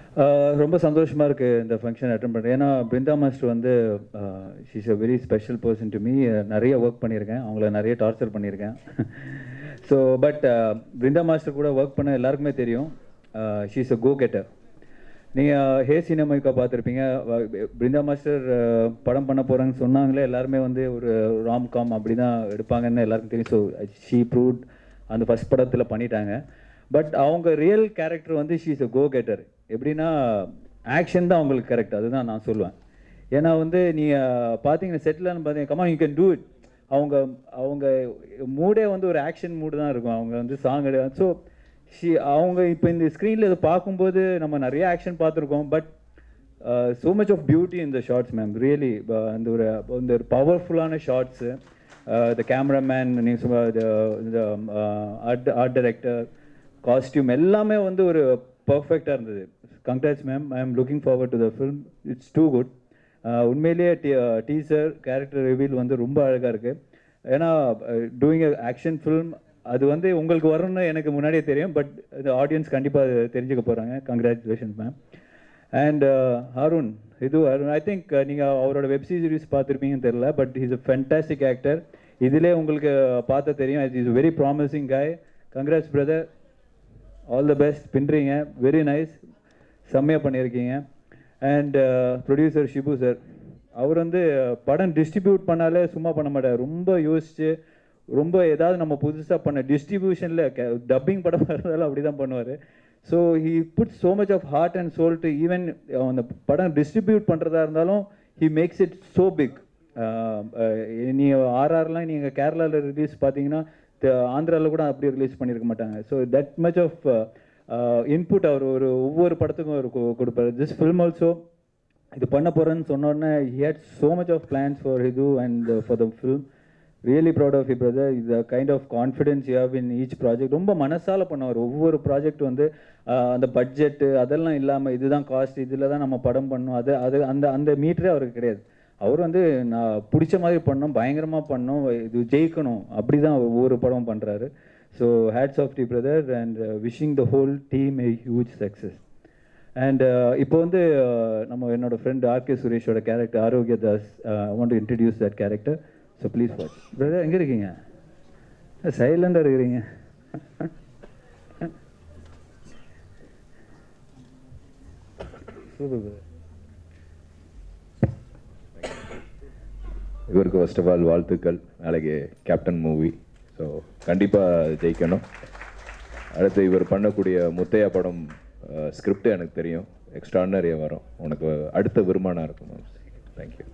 ஆஹ் ரொம்ப சந்தோஷமாக இருக்குது இந்த ஃபங்க்ஷன் அட்டன் பண்ணுறேன் ஏன்னா பிருந்தா மாஸ்டர் வந்து she's a very special person to me நிறைய ஒர்க் பண்ணியிருக்கேன் அவங்கள நிறைய டார்ச்சர் பண்ணியிருக்கேன் ஸோ பட் பிருந்தா மாஸ்டர் கூட ஒர்க் பண்ண எல்லாருக்குமே தெரியும் ஷீஸ் அ கோ கெட்டர் நீங்கள் ஹே சினிமாக்கா பார்த்துருப்பீங்க பிருந்தா மாஸ்டர் அஹ், படம் பண்ண போகிறாங்கன்னு சொன்னாங்களே எல்லாருமே வந்து ஒரு ராம் காம் அப்படி தான் எடுப்பாங்கன்னு எல்லாருக்கும் தெரியும் ஸோ ஷீ ப்ரூட் அந்த ஃபஸ்ட் படத்தில் பண்ணிட்டாங்க பட் அவங்க ரியல் கேரக்டர் வந்து she is a go getter எப்படின்னா ஆக்ஷன் தான் அவங்களுக்கு கரெக்ட் அதுதான் நான் சொல்லுவேன் ஏன்னா வந்து நீங்கள் பார்த்தீங்கன்னா செட்டில்னு பார்த்தீங்க come on you can do it அவங்க அவங்க மூடே வந்து ஒரு ஆக்ஷன் மூடு தான் இருக்கும் அவங்க வந்து சாங் ஸோ ஷி அவங்க இப்போ இந்த ஸ்க்ரீனில் இதை பார்க்கும்போது நம்ம நிறைய ஆக்ஷன் பார்த்துருக்கோம் but so much of beauty இந்த ஷார்ட்ஸ் மேம் ரியலி அந்த ஒரு இந்த ஒரு பவர்ஃபுல்லான ஷார்ட்ஸு த கேமராமேன் நீங்கள் சும்மா இந்த ஆர்ட் ஆர்ட் டைரக்டர் காஸ்டியூம் எல்லாமே வந்து ஒரு பர்ஃபெக்டாக இருந்தது congrats ma'am I am looking forward to the film it's too good உண்மையிலேயே டீ டீசர் கேரக்டர் ரிவீல் வந்து ரொம்ப அழகாக இருக்குது ஏன்னா டூயிங் ஆக்ஷன் ஃபிலிம் அது வந்து உங்களுக்கு வரும்னு எனக்கு முன்னாடியே தெரியும் பட் இந்த ஆடியன்ஸ் கண்டிப்பாக அது தெரிஞ்சுக்க போகிறாங்க கங்க்ராச்சுலேஷன்ஸ் மேம் அண்ட் ஹருண் இது அருண் ஐ திங்க் நீங்கள் அவரோட வெப் சீரிஸ் பார்த்துருப்பீங்கன்னு தெரியல but is a fantastic actor இதிலே உங்களுக்கு பார்த்தா தெரியும் it is very promising guy congrats brother all the best பின்றீங்க வெரி நைஸ் செம்மையாக பண்ணியிருக்கீங்க அண்ட் ப்ரொடியூசர் ஷிபு சார் அவர் வந்து uh, படம் டிஸ்ட்ரிபியூட் பண்ணாலே சும்மா பண்ண மாட்டார் ரொம்ப யோசிச்சு ரொம்ப ஏதாவது நம்ம புதுசாக பண்ண டிஸ்ட்ரிபியூஷனில் டப்பிங் படம் இருந்தாலும் அப்படி தான் பண்ணுவார் so he put so much of heart and soul to even அந்த படம் டிஸ்ட்ரிபியூட் பண்ணுறதா இருந்தாலும் he makes it so big நீங்கள் ஆர்ஆர்லாம் நீங்கள் கேரளாவில் ரிலீஸ் பார்த்தீங்கன்னா ஆந்திராவில் கூட அப்படி ரிலீஸ் பண்ணியிருக்க மாட்டாங்க so that much of input அவர் ஒரு ஒவ்வொரு படத்துக்கும் அவர் கொ- கொடுப்பாரு திஸ் ஃபில்ம் ஆல்சோ இது பண்ண போகிறேன்னு சொன்னோடனே he had so much of plans for இது and for the film really proud of you brother இது kind of confidence you have in each project ரொம்ப மனசால பண்ணுவார் ஒவ்வொரு ப்ராஜெக்ட் வந்து ஆஹ், அந்த பட்ஜெட்டு அதெல்லாம் இல்லாமல் இதுதான் காஸ்ட் இதில் தான் நம்ம படம் பண்ணணும் அது அது அந்த அந்த மீட்டரே அவருக்கு கிடையாது அவர் வந்து நான் பிடிச்ச மாதிரி பண்ணோம் பயங்கரமாக பண்ணோம் இது ஜெயிக்கணும் அப்படி தான் ஒவ்வொரு படம் பண்ணுறாரு so hats off to brother and wishing the whole team a huge success and இப்போ வந்து uh, நம்ம என்னோட ஃப்ரெண்ட் ஆர்கே சுரேஷோட character Arokiya Das want to introduce that character so please watch brother எங்கே இருக்கீங்க சைலண்டாக இருக்கிறீங்க சூப்பர் பிரதர் இவருக்கு ஃபர்ஸ்ட் ஆஃப் ஆல் வாழ்த்துக்கள் நாளைக்கு கேப்டன் மூவி ஸோ கண்டிப்பாக ஜெயிக்கணும் அடுத்து இவர் பண்ணக்கூடிய முத்தையா படம் ஸ்கிரிப்ட் எனக்கு தெரியும் எக்ஸ்ட்ரானரியாக வரும் உனக்கு அடுத்த வருமானம் இருக்கும் தேங்க்யூ